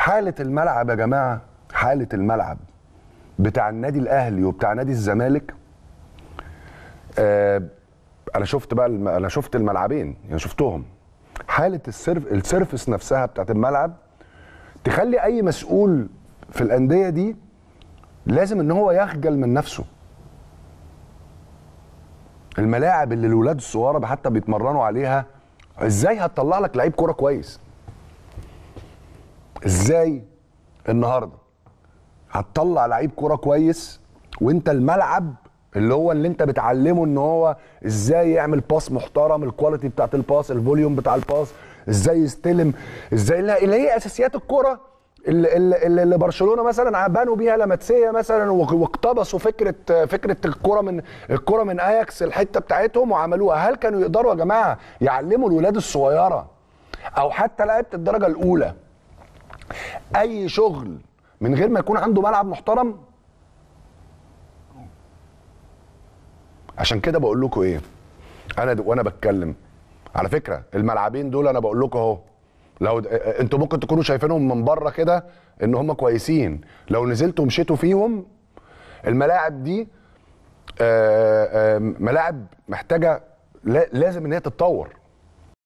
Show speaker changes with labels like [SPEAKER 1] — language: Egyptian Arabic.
[SPEAKER 1] حاله الملعب يا جماعه حاله الملعب بتاع النادي الاهلي وبتاع نادي الزمالك آه انا شفت بقى الم... انا شفت الملعبين يعني شفتهم حاله السيرف السيرفس نفسها بتاعت الملعب تخلي اي مسؤول في الانديه دي لازم ان هو يخجل من نفسه الملاعب اللي الولاد الصغار حتى بيتمرنوا عليها ازاي هتطلع لك لعيب كوره كويس ازاي النهارده هتطلع لعيب كوره كويس وانت الملعب اللي هو اللي انت بتعلمه ان هو ازاي يعمل باس محترم الكواليتي بتاعت الباس الفوليوم بتاع الباس ازاي يستلم ازاي لا اللي هي اساسيات الكوره اللي, اللي, اللي برشلونه مثلا بنوا بيها لماتسيه مثلا واقتبسوا فكره فكره الكوره من الكوره من اياكس الحته بتاعتهم وعملوها هل كانوا يقدروا يا جماعه يعلموا الولاد الصغيره او حتى لعيبه الدرجه الاولى اي شغل من غير ما يكون عنده ملعب محترم عشان كده بقول لكم ايه انا د- وانا بتكلم على فكره الملعبين دول انا بقول لكم اهو لو د- انتوا ممكن تكونوا شايفينهم من بره كده ان هم كويسين لو نزلتوا ومشيتوا فيهم الملاعب دي آه، آه، ملاعب محتاجه لا- لازم ان هي تتطور